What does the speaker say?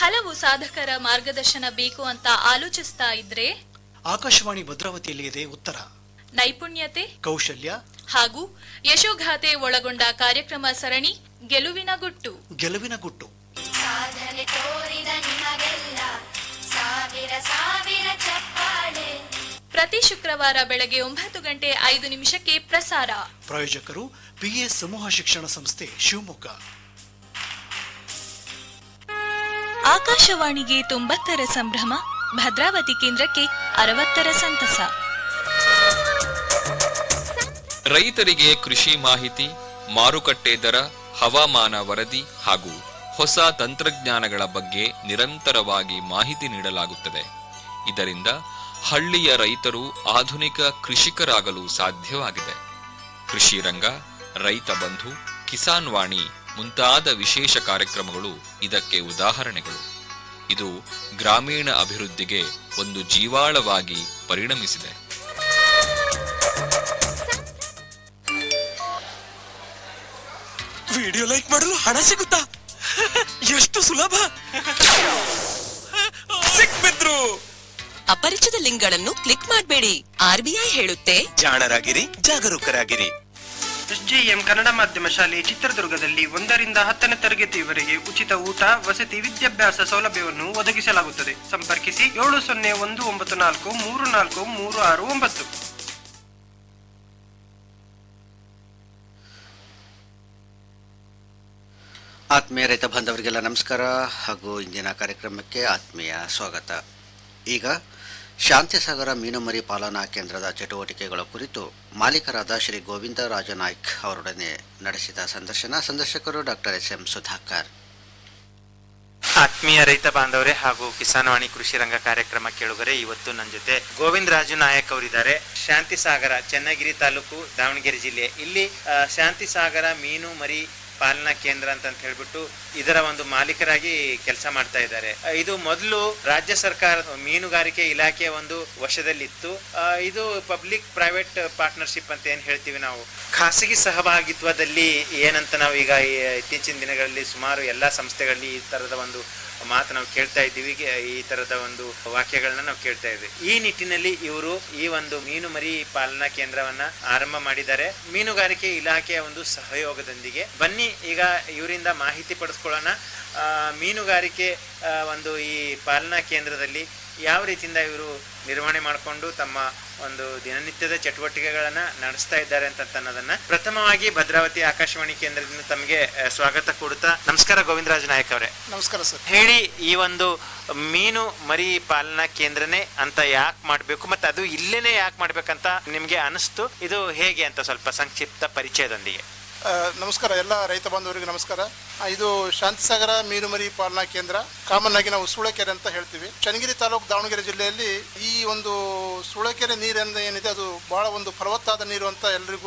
ಹಲವು ಸಾಧಕರ ಮಾರ್ಗದರ್ಶನ ಬೇಕು ಅಂತ ಆಲೋಚಿಸ್ತಾ ಇದ್ರೆ ಆಕಾಶವಾಣಿ ಭದ್ರಾವತಿಯಲ್ಲಿದೆ ಉತ್ತರ ನೈಪುಣ್ಯತೆ ಕೌಶಲ್ಯ ಹಾಗೂ ಯಶೋಗಾಥೆ ಒಳಗೊಂಡ ಕಾರ್ಯಕ್ರಮ ಸರಣಿ ಗೆಲುವಿನ ಗುಟ್ಟು ಗೆಲುವಿನ ಗುಟ್ಟು ಸಾಧನೆ ತೋರಿದ ನಿಮಗೆಲ್ಲ ಸಾವಿರ ಸಾವಿರ ಚಪ್ಪಾಳೆ ಪ್ರತಿ ಶುಕ್ರವಾರ ಬೆಳಗ್ಗೆ ಒಂಬತ್ತು ಗಂಟೆ ಐದು ನಿಮಿಷಕ್ಕೆ ಪ್ರಸಾರ ಪ್ರಾಯೋಜಕರು ಪಿಎಸ್ ಸಮೂಹ ಶಿಕ್ಷಣ ಸಂಸ್ಥೆ ಶಿವಮೊಗ್ಗ ಆಕಾಶವಾಣಿಗೆ ತೊಂಬತ್ತರ ಸಂಭ್ರಮ ಭದ್ರಾವತಿ ಕೇಂದ್ರಕ್ಕೆ ಅರವತ್ತರ ಸಂತಸ ರೈತರಿಗೆ ಕೃಷಿ ಮಾಹಿತಿ ಮಾರುಕಟ್ಟೆ ದರ ಹವಾಮಾನ ವರದಿ ಹಾಗೂ ಹೊಸ ತಂತ್ರಜ್ಞಾನಗಳ ಬಗ್ಗೆ ನಿರಂತರವಾಗಿ ಮಾಹಿತಿ ನೀಡಲಾಗುತ್ತದೆ ಇದರಿಂದ ಹಳ್ಳಿಯ ರೈತರು ಆಧುನಿಕ ಕೃಷಿಕರಾಗಲು ಸಾಧ್ಯವಾಗಿದೆ ಕೃಷಿ ರಂಗ ರೈತ ಬಂಧು ಕಿಸಾನ್ ವಾಣಿ ಮುಂತಾದ ವಿಶೇಷ ಕಾರ್ಯಕ್ರಮಗಳು ಇದಕ್ಕೆ ಉದಾಹರಣೆಗಳು ಇದು ಗ್ರಾಮೀಣ ಅಭಿವೃದ್ಧಿಗೆ ಒಂದು ಜೀವಾಳವಾಗಿ ಪರಿಣಮಿಸಿದೆ ವಿಡಿಯೋ ಲೈಕ್ ಮಾಡಲು ಹಣ ಸಿಗುತ್ತಾ ಎಷ್ಟು ಸುಲಭ ಸಿಕ್ಬಿದ್ರು ಅಪರಿಚಿತ ಲಿಂಕ್ಗಳನ್ನು ಕ್ಲಿಕ್ ಮಾಡಬೇಡಿ ಆರ್ಬಿಐ ಹೇಳುತ್ತೆ ಜಾಣರಾಗಿರಿ ಜಾಗರೂಕರಾಗಿರಿ ಎಸ್ಜೆಎಂ ಕನ್ನಡ ಮಾಧ್ಯಮ ಶಾಲೆ ಚಿತ್ರದುರ್ಗದಲ್ಲಿ ಒಂದರಿಂದ ಹತ್ತನೇ ತರಗತಿಯವರೆಗೆ ಉಚಿತ ಊಟ ವಸತಿ ವಿದ್ಯಾಭ್ಯಾಸ ಸೌಲಭ್ಯವನ್ನು ಒದಗಿಸಲಾಗುತ್ತದೆ ಸಂಪರ್ಕಿಸಿ ಏಳು ಸೊನ್ನೆ ಒಂದು ಒಂಬತ್ತು ನಾಲ್ಕು ಮೂರು ನಾಲ್ಕು ಮೂರು ಆರು ಒಂಬತ್ತು ಆತ್ಮೀಯ ರೈತ ಬಾಂಧವರಿಗೆಲ್ಲ ನಮಸ್ಕಾರ ಹಾಗೂ ಇಂದಿನ ಕಾರ್ಯಕ್ರಮಕ್ಕೆ ಆತ್ಮೀಯ ಸ್ವಾಗತ ಈಗ ಶಾಂತಿಸಾಗರ ಮೀನುಮರಿ ಪಾಲನಾ ಕೇಂದ್ರದ ಚಟುವಟಿಕೆಗಳ ಕುರಿತು ಮಾಲೀಕರಾದ ಶ್ರೀ ಗೋವಿಂದ ರಾಜನಾಯ್ಕ್ ಅವರೊಡನೆ ನಡೆಸಿದ ಸಂದರ್ಶನ ಸಂದರ್ಶಕರು ಡಾಕ್ಟರ್ ಎಸ್ ಎಂ ಸುಧಾಕರ್ ಆತ್ಮೀಯ ರೈತ ಬಾಂಧವರೇ ಹಾಗೂ ಕಿಸಾನ್ವಾಣಿ ಕೃಷಿ ರಂಗ ಕಾರ್ಯಕ್ರಮ ಕೇಳುಗರೆ ಇವತ್ತು ನನ್ನ ಜೊತೆ ಗೋವಿಂದ ರಾಜು ನಾಯಕ್ ಅವರಿದ್ದಾರೆ ಶಾಂತಿ ಸಾಗರ ಚನ್ನಗಿರಿ ತಾಲೂಕು ದಾವಣಗೆರೆ ಜಿಲ್ಲೆ ಇಲ್ಲಿ ಆ, ಶಾಂತಿ ಸಾಗರ ಮೀನು ಮರಿ ಪಾಲನಾ ಕೇಂದ್ರ ಅಂತ ಅಂತ ಹೇಳ್ಬಿಟ್ಟು ಇದರ ಒಂದು ಮಾಲೀಕರಾಗಿ ಕೆಲಸ ಮಾಡ್ತಾ ಇದ್ದಾರೆ ಆ, ಇದು ಮೊದಲು ರಾಜ್ಯ ಸರ್ಕಾರ ಮೀನುಗಾರಿಕೆ ಇಲಾಖೆಯ ಒಂದು ವಶದಲ್ಲಿತ್ತು ಆ, ಇದು ಪಬ್ಲಿಕ್ ಪ್ರೈವೇಟ್ ಪಾರ್ಟ್ನರ್ಶಿಪ್ ಅಂತ ಏನ್ ಹೇಳ್ತೀವಿ ನಾವು ಖಾಸಗಿ ಸಹಭಾಗಿತ್ವದಲ್ಲಿ ಏನಂತ ನಾವು ಈಗ ಈ ಇತ್ತೀಚಿನ ದಿನಗಳಲ್ಲಿ ಸುಮಾರು ಎಲ್ಲಾ ಸಂಸ್ಥೆಗಳಲ್ಲಿ ಈ ತರದ ಒಂದು ಮಾತು ನಾವು ಕೇಳ್ತಾ ಇದ್ದೀವಿ ಗೆ- ಈ ತರದ ಒಂದು ವಾಕ್ಯಗಳನ್ನ ನಾವು ಕೇಳ್ತಾ ಇದ್ದೀವಿ ಈ ನಿಟ್ಟಿನಲ್ಲಿ ಇವರು ಈ ಒಂದು ಮೀನು ಮರಿ ಪಾಲನಾ ಕೇಂದ್ರವನ್ನ ಆರಂಭ ಮಾಡಿದ್ದಾರೆ ಮೀನುಗಾರಿಕೆ ಇಲಾಖೆಯ ಒಂದು ಸಹಯೋಗದೊಂದಿಗೆ ಬನ್ನಿ ಈಗ ಇವರಿಂದ ಮಾಹಿತಿ ಪಡೆದುಕೊಳ್ಳೋಣ ಆ, ಮೀನುಗಾರಿಕೆ ಆ, ಒಂದು ಈ ಪಾಲನಾ ಕೇಂದ್ರದಲ್ಲಿ ಯಾವ ರೀತಿಯಿಂದ ಇವರು ನಿರ್ವಹಣೆ ಮಾಡಿಕೊಂಡು ತಮ್ಮ ಒಂದು ದಿನನಿತ್ಯದ ಚಟುವಟಿಕೆಗಳನ್ನ ನಡೆಸ್ತಾ ಇದ್ದಾರೆ ಅಂತ ಅನ್ನೋದನ್ನ ಪ್ರಥಮವಾಗಿ ಭದ್ರಾವತಿ ಆಕಾಶವಾಣಿ ಕೇಂದ್ರದಿಂದ ತಮಗೆ ಆ, ಸ್ವಾಗತ ಕೊಡುತ್ತಾ ನಮಸ್ಕಾರ ಗೋವಿಂದರಾಜ್ ನಾಯಕ್ ಅವರೇ ನಮಸ್ಕಾರ ಸರ್ ಹೇಳಿ ಈ ಒಂದು ಮೀನು ಮರಿ ಪಾಲನಾ ಕೇಂದ್ರನೇ ಅಂತ ಯಾಕೆ ಮಾಡಬೇಕು ಮತ್ತೆ ಅದು ಇಲ್ಲೇನೆ ಯಾಕೆ ಮಾಡ್ಬೇಕಂತ ನಿಮ್ಗೆ ಅನಿಸ್ತು ಇದು ಹೇಗೆ ಅಂತ ಸ್ವಲ್ಪ ಸಂಕ್ಷಿಪ್ತ ಪರಿಚಯದೊಂದಿಗೆ ಆ, ನಮಸ್ಕಾರ ಎಲ್ಲ ರೈತ ಬಾಂಧವರಿಗೆ ನಮಸ್ಕಾರ ಆ, ಇದು ಶಾಂತಿಸಾಗರ ಮೀನುಮರಿ ಪಾಲನಾ ಕೇಂದ್ರ ಕಾಮನ್ ಆಗಿ ನಾವು ಸೂಳೆಕೆರೆ ಅಂತ ಹೇಳ್ತೀವಿ ಚನ್ನಗಿರಿ ತಾಲೂಕು ದಾವಣಗೆರೆ ಜಿಲ್ಲೆಯಲ್ಲಿ ಈ ಒಂದು ಸೂಳೆಕೆರೆ ನೀರಿಂದ ಏನಿದೆ ಅದು ಬಹಳ ಒಂದು ಫಲವತ್ತಾದ ನೀರು ಅಂತ ಎಲ್ರಿಗೂ